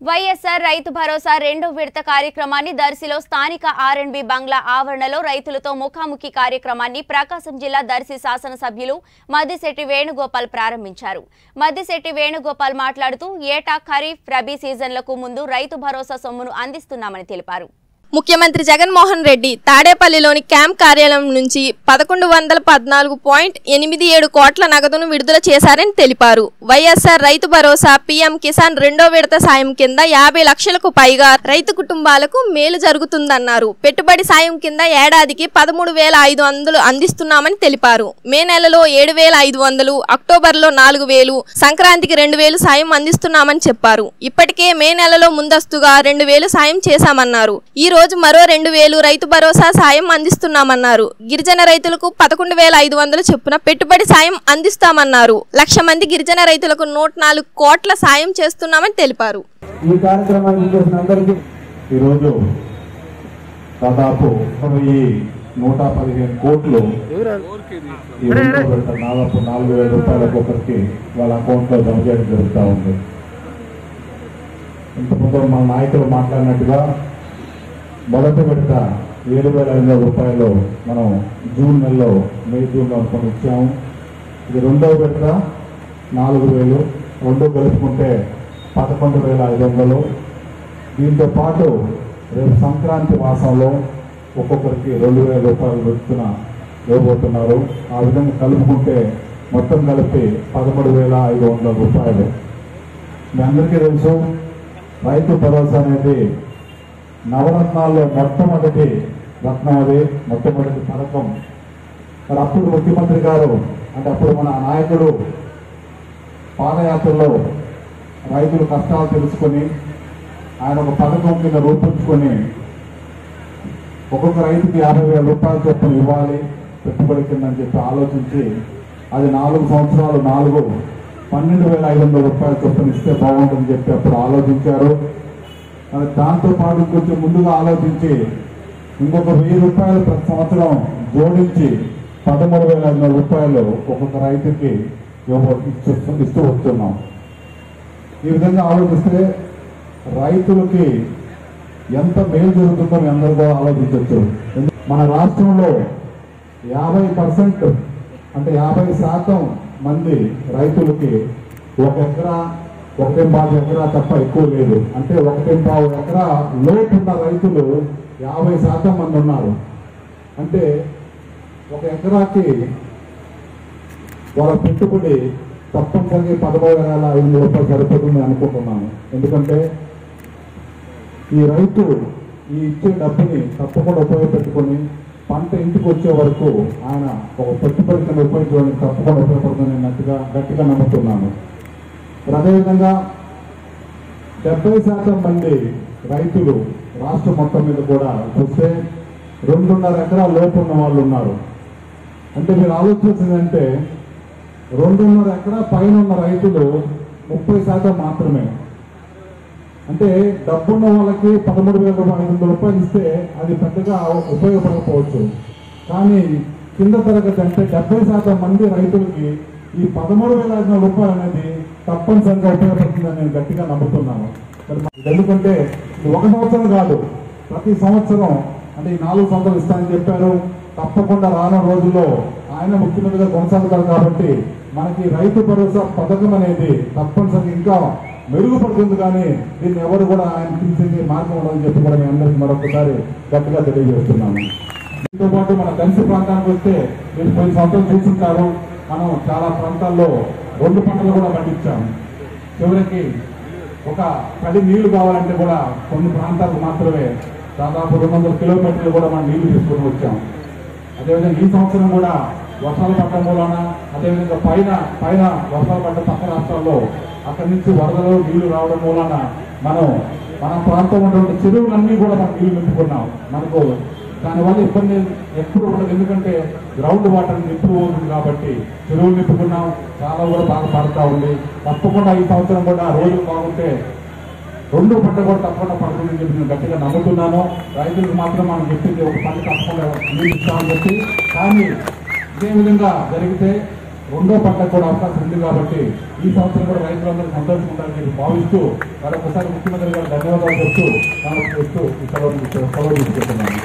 వైఎస్ఆర్ రైతు భరోసా రెండో విడత కార్యక్రమాన్ని దర్శిలో స్థానిక ఆర్ఎండ్బి బంగ్లా ఆవరణలో రైతులతో ముఖాముఖి కార్యక్రమాన్ని ప్రకాశం జిల్లా దర్శి శాసనసభ్యులు మద్దిశెట్టి వేణుగోపాల్ ప్రారంభించారు మద్దిశెట్టి వేణుగోపాల్ మాట్లాడుతూ ఏటా ఖరీఫ్ రబీ సీజన్లకు ముందు రైతు భరోసా సొమ్మును అందిస్తున్నామని తెలిపారు ముఖ్యమంత్రి జగన్మోహన్ రెడ్డి తాడేపల్లిలోని క్యాంప్ కార్యాలయం నుంచి పదకొండు వందల పద్నాలుగు పాయింట్ ఎనిమిది ఏడు కోట్ల నగదును విడుదల చేశారని తెలిపారు వైఎస్ఆర్ రైతు భరోసా పీఎం కిసాన్ రెండో విడత సాయం కింద యాభై లక్షలకు పైగా రైతు కుటుంబాలకు మేలు జరుగుతుందన్నారు పెట్టుబడి సాయం కింద ఏడాదికి పదమూడు వేల ఐదు వందలు అందిస్తున్నామని తెలిపారు మే నెలలో ఏడు వేల ఐదు వందలు అక్టోబర్లో నాలుగు వేలు సంక్రాంతికి రెండు వేలు సాయం అందిస్తున్నామని చెప్పారు ఇప్పటికే మే నెలలో ముందస్తుగా రెండు వేలు సాయం చేశామన్నారు ఈ రోజు మరో రెండు వేలు రైతు భరోసా సాయం అందిస్తున్నామన్నారు గిరిజన రైతులకు పదకొండు వేల ఐదు వందలు చొప్పున పెట్టుబడి సాయం అందిస్తామన్నారు లక్ష మంది గిరిజన రైతులకు నూట నాలుగు కోట్ల సాయం చేస్తున్నామని తెలిపారు ఈ కార్యక్రమాన్ని చేసిన అందరికీ ఈరోజు దాదాపు వెయ్యి నూట పదిహేను కోట్లు ఈ రెండో విడత దాదాపు నాలుగు వేల రూపాయల ఒక్కొక్కరికి వాళ్ళ అకౌంట్లో జమ చేయడం జరుగుతూ ఉంది ఇంతకుముందు మన నాయకులు మాట్లాడినట్టుగా మొదటి విడత ఏడు వేల ఐదు వందల రూపాయలు మనం జూన్ నెలలో మే జూన్లో అనుకుని ఇచ్చాము ఇది రెండో విడత నాలుగు వేలు రెండు కలుపుకుంటే పదకొండు వేల ఐదు వందలు దీంతో పాటు రేపు సంక్రాంతి మాసంలో ఒక్కొక్కరికి రెండు వేల రూపాయలు పెడుతున్న ఇవ్వబోతున్నారు ఆ విధంగా కలుపుకుంటే మొత్తం కలిపి పదమూడు వేల ఐదు వందల రూపాయలు మీ అందరికీ తెలుసు రైతు భరోసా అనేది నవరత్నాల్లో మొట్టమొదటి రత్నం అది మొట్టమొదటి పథకం మరి అప్పుడు ముఖ్యమంత్రి గారు అంటే అప్పుడు మన నాయకుడు పాదయాత్రలో రైతుల కష్టాలు తెలుసుకొని ఆయన ఒక పథకం కింద రూపించుకొని ఒక్కొక్క రైతుకి యాభై వేల రూపాయలు చొప్పున ఇవ్వాలి పెట్టుబడి కింద అని చెప్పి ఆలోచించి అది నాలుగు సంవత్సరాలు నాలుగు పన్నెండు వేల ఐదు వందల రూపాయల చొప్పున ఇస్తే బాగుంటుందని చెప్పి అప్పుడు ఆలోచించారు మరి దాంతో పాటు కొంచెం ముందుగా ఆలోచించి ఇంకొక వెయ్యి రూపాయలు ప్రతి సంవత్సరం జోడించి పదమూడు వేల ఐదు వందల రూపాయలు ఒక్కొక్క రైతుకి ఇవ్వ- ఇస్తూ- ఇస్తూ వస్తున్నాం ఈ విధంగా ఆలోచిస్తే రైతులకి ఎంత మేలు జరుగుతుందో మీ అందరూ కూడా ఆలోచించవచ్చు ఎందు- మన రాష్ట్రంలో యాభై పర్సెంట్ అంటే యాభై శాతం మంది రైతులకి ఒక ఎకరా ఒకటే పావు ఎకరా తప్ప ఎక్కువ లేదు అంటే ఒకటే పావు ఎకరా లోటున్న రైతులు యాభై శాతం మంది ఉన్నారు అంటే ఒక ఎకరాకి వాళ్ళ పెట్టుబడి తప్పనిసరిగా పదమూడు వేల ఐదు వందల రూపాయలు సరిపోతుంది అనుకుంటున్నాను ఎందుకంటే ఈ రైతు ఈ ఇచ్చే డబ్బుని తప్పకుండా ఉపయోగపెట్టుకొని పంట ఇంటికి వచ్చే వరకు ఆయన ఒక పెట్టుబడి కింద ఉపయోగించడానికి తప్పకుండా ఉపయోగపడుతుంది అన్నట్టుగా గట్టిగా నమ్ముతున్నాను మరి అదేవిధంగా డెబ్బై శాతం మంది రైతులు రాష్ట్రం మొత్తం మీద కూడా చూస్తే రెండున్నర ఎకరాల లోపు ఉన్న వాళ్ళు ఉన్నారు అంటే మీరు ఆలోచించిందంటే రెండున్నర ఎకరా పైన ఉన్న రైతులు ముప్పై శాతం మాత్రమే అంటే డబ్బున్న వాళ్ళకి పదమూడు వేల రూపాయలు ఐదు వందల రూపాయలు ఇస్తే అది పెద్దగా ఉపయోగపడకపోవచ్చు కానీ కింద తరగతి అంటే డెబ్బై శాతం మంది రైతులకి ఈ పదమూడు వేల ఐదు వందల రూపాయలు అనేది తప్పనిసరిగా ఉపయోగపడుతుందని నేను గట్టిగా నమ్ముతున్నాను మరి ఇది ఎందుకంటే ఇది ఒక సంవత్సరం కాదు ప్రతి సంవత్సరం అంటే ఈ నాలుగు సంవత్సరాలు ఇస్తానని చెప్పారు తప్పకుండా రానున్న రోజుల్లో ఆయన ముఖ్యమంత్రిగా కొనసాగుతారు కాబట్టి మనకి రైతు భరోసా పథకం అనేది తప్పనిసరిగా ఇంకా మెరుగుపడుతుంది కానీ దీన్ని ఎవరు కూడా ఆయన తీసేది మార్గం ఉండదని చెప్పి కూడా మీ అందరికీ మరొకసారి గట్టిగా తెలియజేస్తున్నాను దీంతో పాటు మన దళిత ప్రాంతానికి వస్తే మీరు కొన్ని సంవత్సరాలు చూస్తుంటారు మనం చాలా ప్రాంతాల్లో రెండు పంటలు కూడా పండించాము చివరికి ఒక పది నీళ్లు కావాలంటే కూడా కొన్ని ప్రాంతాలకు మాత్రమే దాదాపు రెండు వందల కిలోమీటర్లు కూడా మనం నీళ్లు తీసుకొని వచ్చాం అదేవిధంగా ఈ సంవత్సరం కూడా వర్షాలు పడటం మూలన అదేవిధంగా పైన పైన వర్షాలు పడ్డ పక్క రాష్ట్రాల్లో అక్కడి నుంచి వరదలు నీళ్లు రావడం మూలన మనం మన ప్రాంతం ఉన్నటువంటి చెరువులన్నీ కూడా మనం నీళ్లు నింపుకున్నాం మనకు దానివల్ల ఇబ్బంది ఎప్పుడు ఉండదు ఎందుకంటే గ్రౌండ్ వాటర్ ఇంప్రూవ్ అవుతుంది కాబట్టి చెరువులు నింపుకున్నాం చాలా కూడా బాగా పడతా ఉంది తప్పకుండా ఈ సంవత్సరం కూడా రోజులు బాగుంటే రెండు పంట కూడా తప్పకుండా పడుతుందని చెప్పి నేను గట్టిగా నమ్ముతున్నాను రైతులకు మాత్రం మనం చెప్పింది ఒక పంట తప్పకుండా నీళ్ళు ఇస్తామని చెప్పి కానీ ఇదే విధంగా జరిగితే రెండో పంటకు కూడా అవకాశం ఉంది కాబట్టి ఈ సంవత్సరం కూడా రైతులందరూ సంతోషంగా ఉండాలని చెప్పి భావిస్తూ మరొకసారి ముఖ్యమంత్రి గారు ధన్యవాదాలు చెప్తూ నాకు చెప్తూ ఈ సెలవు సెలవు తీసుకుంటున్నాను